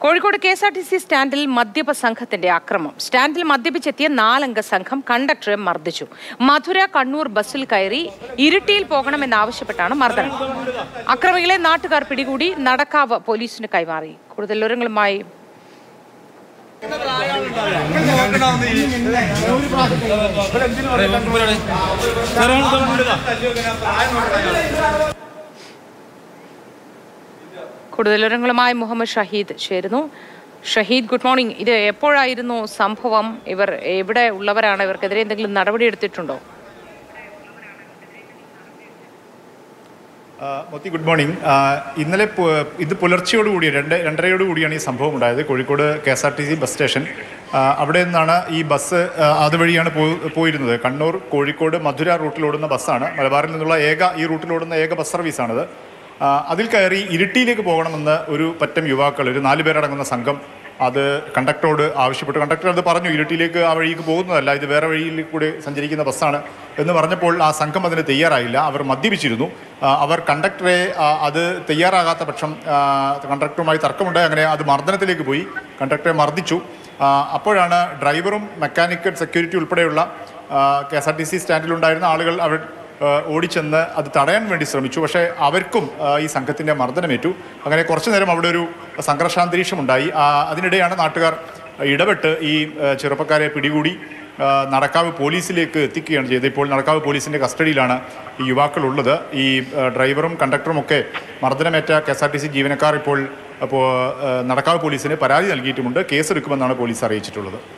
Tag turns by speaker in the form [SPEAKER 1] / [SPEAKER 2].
[SPEAKER 1] Kozhikode K S R T C സ്റ്റാൻഡിൽ മദ്യപ സംഘത്തിന്റെ അക്രമം സ്റ്റാൻഡിൽ മദ്യപിച്ചെത്തിയ നാലംഗ സംഘം കണ്ടക്ടറെ മർദ്ദിച്ചു മധുര കണ്ണൂർ ബസ്സിൽ കയറി ഇരിട്ടിയിൽ പോകണമെന്നാവശ്യപ്പെട്ടാണ് മർദ്ദനം അക്രമികളെ നാട്ടുകാർ പിടികൂടി നടക്കാവ് പോലീസിന് കൈമാറി കൂടുതൽ വിവരങ്ങളുമായി കൂടുതൽ വിവരങ്ങളുമായി മുഹമ്മദ് ഷഹീദ് ചേരുന്നു ഷഹീദ് ഗുഡ് മോർണിംഗ് ഇത് എപ്പോഴായിരുന്നു സംഭവം ഇവർ എവിടെ ഉള്ളവരാണ് ഇവർക്കെതിരെ എന്തെങ്കിലും നടപടി എടുത്തിട്ടുണ്ടോ
[SPEAKER 2] ആ, മോത്തി ഗുഡ് മോർണിംഗ് ആ, ഇന്നലെ പു- ഇത് പുലർച്ചയോടുകൂടി രണ്ട് രണ്ടരയോട് കൂടിയാണ് ഈ സംഭവം ഉണ്ടായത് Kozhikode K S R T C bus station ആ, അവിടെ നിന്നാണ് ഈ ബസ് ആ, അതുവഴിയാണ് പോ- പോയിരുന്നത് കണ്ണൂർ കോഴിക്കോട് മധുര റൂട്ടിലോടുന്ന ബസ്സാണ് മലബാറിൽ നിന്നുള്ള ഏക ഈ റൂട്ടിലോടുന്ന ഏക ബസ് സർവീസാണിത് ആ, അതിൽ കയറി ഇരിട്ടിയിലേക്ക് പോകണമെന്ന് ഒരു പറ്റം യുവാക്കൾ ഒരു നാല് പേരടങ്ങുന്ന സംഘം അത് കണ്ടക്ടറോട് ആവശ്യപ്പെട്ടു കണ്ടക്ടർ അത് പറഞ്ഞു ഇരിട്ടിയിലേക്ക് ആ വഴിക്ക് പോകുന്നതല്ല ഇത് വേറെ വഴിയിൽ കൂടെ സഞ്ചരിക്കുന്ന ബസ്സാണ് എന്ന് പറഞ്ഞപ്പോൾ ആ സംഘം അതിന് തയ്യാറായില്ല അവർ മദ്യപിച്ചിരുന്നു ആ, അവർ കണ്ടക്ടറെ ആ, അത് തയ്യാറാകാത്ത പക്ഷം ആ, കണ്ടക്ടറുമായി തർക്കമുണ്ടായി അങ്ങനെ അത് മർദ്ദനത്തിലേക്ക് പോയി കണ്ടക്ടറെ മർദ്ദിച്ചു ആ, അപ്പോഴാണ് ഡ്രൈവറും മെക്കാനിക്കൽ സെക്യൂരിറ്റി ഉൾപ്പെടെയുള്ള K S R T C സ്റ്റാൻഡിലുണ്ടായിരുന്ന ആളുകൾ അവർ ആ, ഓടിച്ചെന്ന് അത് തടയാൻ വേണ്ടി ശ്രമിച്ചു പക്ഷേ അവർക്കും ആ, ഈ സംഘത്തിൻ്റെ മർദ്ദനമേറ്റു അങ്ങനെ കുറച്ചു നേരം അവിടെ ഒരു സംഘർഷാന്തരീക്ഷം ഉണ്ടായി ആ, അതിനിടെയാണ് നാട്ടുകാർ ഇടപെട്ട് ഈ ആ, ചെറുപ്പക്കാരെ പിടികൂടി ആ, നടക്കാവ് പോലീസിലേക്ക് എത്തിക്കുകയാണ് ചെയ്തത് ഇപ്പോൾ നടക്കാവ് പോലീസിൻ്റെ കസ്റ്റഡിയിലാണ് ഈ യുവാക്കൾ ഉള്ളത് ഈ ആ, ഡ്രൈവറും കണ്ടക്ടറും ഒക്കെ മർദ്ദനമേറ്റ K S R T C ജീവനക്കാർ ഇപ്പോൾ അപ്പോൾ ആ, നടക്കാവ് പോലീസിന് പരാതി നൽകിയിട്ടുമുണ്ട് കേസെടുക്കുമെന്നാണ് പോലീസ് അറിയിച്ചിട്ടുള്ളത്